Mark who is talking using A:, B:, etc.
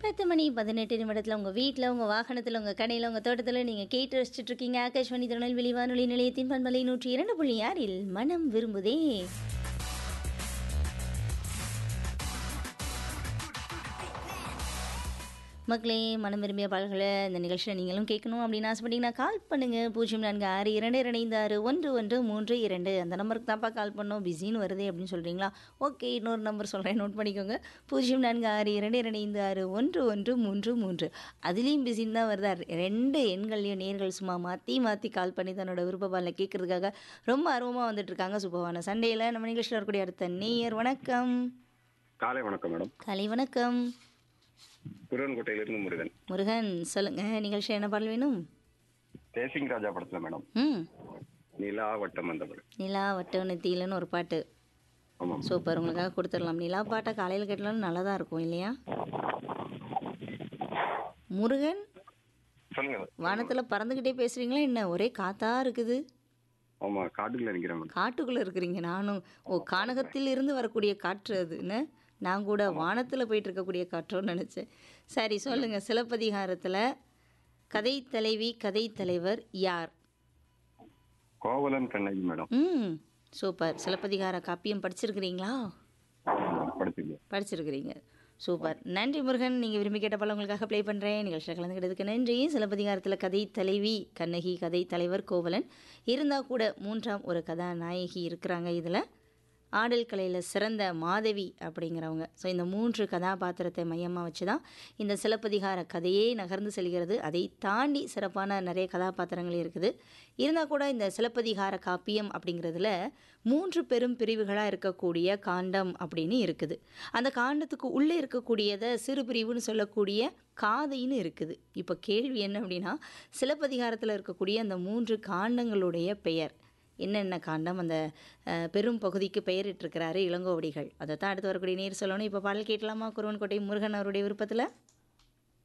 A: பத்து மணி பதினெட்டு நிமிடத்தில் உங்கள் வீட்டில் உங்கள் வாகனத்தில் உங்கள் கடையில் உங்கள் தோட்டத்தில் நீங்கள் கேட்டு ரசிச்சுட்டு இருக்கீங்க ஆகாஷ்வாணி திருநெல்வேலி வானொலி நிலையத்தின் பண்பலை நூற்றி இரண்டு புள்ளி ஆறில் மனம் விரும்புதே மக்களே மனம் விரும்பிய பாடல்களை இந்த நிகழ்ச்சியில் நீங்களும் கேட்கணும் அப்படின்னு ஆசைப்பட்டீங்கன்னா கால் பண்ணுங்கள் பூஜ்ஜியம் நான்கு ஆறு இரண்டு இரண்டு ஆறு ஒன்று ஒன்று மூன்று இரண்டு அந்த நம்பருக்கு தான்ப்பா கால் பண்ணோம் பிஸின்னு வருது அப்படின்னு சொல்கிறீங்களா ஓகே இன்னொரு நம்பர் சொல்கிறேன் நோட் பண்ணிக்கோங்க பூஜ்ஜியம் நான்கு ஆறு இரண்டு இரண்டு ஆறு ஒன்று ஒன்று மூன்று மூன்று அதுலேயும் பிஸின்னு தான் வருதா ரெண்டு எண்கள்லையும் நேர்கள் சும்மா மாற்றி மாற்றி கால் பண்ணி தன்னோட விருப்ப பாலில் கேட்குறதுக்காக ரொம்ப ஆர்வமாக வந்துட்டு இருக்காங்க சுபவான சண்டேயில் நம்ம நிகழ்ச்சியில் வரக்கூடிய அடுத்த நேயர் வணக்கம்
B: காலை வணக்கம் மேடம்
A: காலை வணக்கம்
B: குருவன்கோட்டையிலிருந்து முருகன்
A: முருகன் சொல்லுங்க நிகழ்ச்சி என்ன பாடல் வேணும்
B: தேசிங் ராஜா படத்துல மேடம்
A: ம்
B: நிலா வட்டம் அந்த படம்
A: நிலா வட்டவனத்திலன்னு ஒரு பாட்டு
B: ஆமாம்
A: சூப்பர் உங்களுக்காக கொடுத்துடலாம் நிலா பாட்டை காலையில் கேட்டாலும் நல்லா தான் இருக்கும் இல்லையா முருகன்
B: சொல்லுங்க
A: வானத்தில் பறந்துக்கிட்டே பேசுகிறீங்களா என்ன ஒரே காத்தா இருக்குது
B: ஆமா காட்டுக்குள்ள நிக்கிறேன் மேடம்
A: காட்டுக்குள்ளே இருக்கிறீங்க நானும் ஓ கானகத்தில் இருந்து வரக்கூடிய காற்று அது என்ன நான் கூட வானத்தில் போயிட்டு இருக்கக்கூடிய காற்றோன்னு நினச்சேன் சரி சொல்லுங்கள் சிலப்பதிகாரத்தில் கதை தலைவி கதை தலைவர் யார்
B: கோவலன் கண்ணகி மேடம்
A: ம் சூப்பர் சிலப்பதிகார காப்பியம் படிச்சிருக்கிறீங்களா
B: படிச்சிருக்கேன்
A: படிச்சிருக்கிறீங்க சூப்பர் நன்றி முருகன் நீங்கள் விரும்பி கேட்ட பல உங்களுக்காக ப்ளே பண்ணுறேன் நிகழ்ச்சியில் கலந்துக்கிட்டதுக்கு நன்றி சிலப்பதிகாரத்தில் கதை தலைவி கண்ணகி கதை தலைவர் கோவலன் இருந்தால் கூட மூன்றாம் ஒரு கதாநாயகி இருக்கிறாங்க இதில் ஆடல் கலையில் சிறந்த மாதவி அப்படிங்கிறவங்க ஸோ இந்த மூன்று கதாபாத்திரத்தை மையமாக வச்சு தான் இந்த சிலப்பதிகார கதையே நகர்ந்து செல்கிறது அதை தாண்டி சிறப்பான நிறைய கதாபாத்திரங்கள் இருக்குது இருந்தால் கூட இந்த சிலப்பதிகார காப்பியம் அப்படிங்கிறதுல மூன்று பெரும் பிரிவுகளாக இருக்கக்கூடிய காண்டம் அப்படின்னு இருக்குது அந்த காண்டத்துக்கு உள்ளே இருக்கக்கூடியதை சிறு பிரிவுன்னு சொல்லக்கூடிய காதைன்னு இருக்குது இப்போ கேள்வி என்ன அப்படின்னா சிலப்பதிகாரத்தில் இருக்கக்கூடிய அந்த மூன்று காண்டங்களுடைய பெயர் என்னென்ன காண்டம் அந்த அஹ், பெரும் பகுதிக்கு பெயரிட்டிருக்கிறாரு இளங்கோவடிகள் அதை தான் அடுத்து வரக்கூடிய நேர் சொல்லணும் இப்போ பாடல் கேட்கலாமா குருவன்கோட்டை முருகன் அவருடைய விருப்பத்தில்